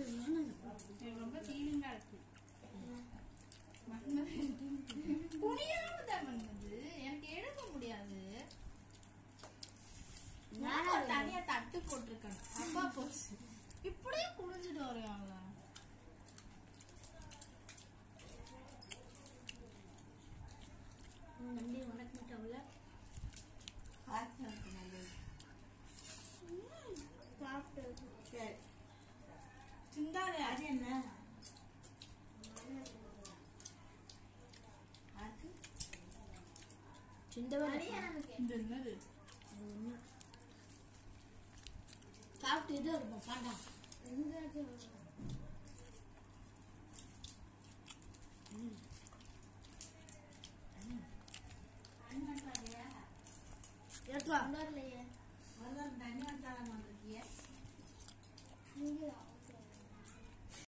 எனக்கு ரொம்ப ஃபீலிங்கா இருக்கு முடியாம தான் பண்ணுது எனக்கு எடுக்க முடியாது நான் ஒரு தனியா தட்டு போட்டிருக்கேன் அப்பா போச்சு இப்படியே குடிஞ்சிட்டு வரையாங்க நம்பி உனக்கு மட்டும் இல்ல சரி சிந்தாதே அது என்ன அது சிந்த வேலை இந்த என்னது சாப்பிட்டு இது இருக்கும் பாண்டா தண்ணி வச்சாலையா ஏற்றுவா முதல்ல தண்ணி வச்சாலும் வந்து